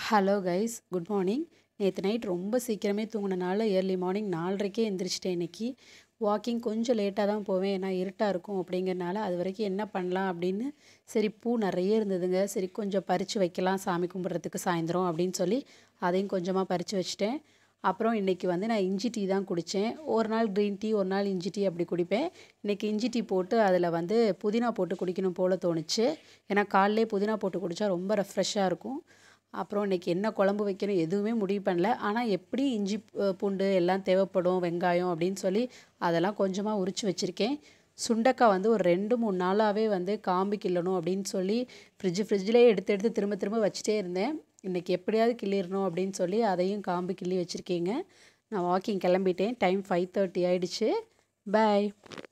hello guys good morning நேற்று night ரொம்ப சீக்கிரமே தூங்கினனால ஏர்லி மார்னிங் நாலரைக்கே எந்திரிச்சிட்டேன் இன்னைக்கு வாக்கிங் கொஞ்சம் லேட்டாக தான் போவேன் ஏன்னா இருட்டாக இருக்கும் அப்படிங்கிறனால அது வரைக்கும் என்ன பண்ணலாம் அப்படின்னு சரி பூ நிறைய இருந்ததுங்க சரி கொஞ்சம் பறித்து வைக்கலாம் சாமி கும்பிட்றதுக்கு சாயந்தரம் அப்படின்னு சொல்லி அதையும் கொஞ்சமாக பறித்து வச்சுட்டேன் அப்புறம் இன்றைக்கி வந்து நான் இஞ்சி டீ தான் குடித்தேன் ஒரு நாள் க்ரீன் டீ ஒரு நாள் இஞ்சி டீ அப்படி குடிப்பேன் இன்றைக்கி இஞ்சி டீ போட்டு அதில் வந்து புதினா போட்டு குடிக்கணும் போல் தோணுச்சு ஏன்னா காலையிலே புதினா போட்டு குடித்தா ரொம்ப ரெஃப்ரெஷ்ஷாக இருக்கும் அப்புறம் இன்றைக்கி என்ன குழம்பு வைக்கணும் எதுவுமே முடிவு பண்ணல ஆனால் எப்படி இஞ்சி பூ- பூண்டு எல்லாம் தேவைப்படும் வெங்காயம் அப்படின்னு சொல்லி அதெல்லாம் கொஞ்சமாக உரித்து வச்சுருக்கேன் சுண்டக்காய் வந்து ஒரு ரெண்டு மூணு நாளாகவே வந்து காம்பு கிள்ளணும் அப்படின்னு சொல்லி ஃப்ரிட்ஜு ஃப்ரிட்ஜ்லேயே எடுத்து எடுத்து திரும்ப திரும்ப வச்சுட்டே இருந்தேன் இன்றைக்கி எப்படியாவது கிள்ளிடணும் அப்படின்னு சொல்லி அதையும் காம்பு கிள்ளி வச்சுருக்கீங்க நான் வாக்கிங் கிளம்பிட்டேன் டைம் ஃபைவ் தேர்ட்டி ஆயிடுச்சு பை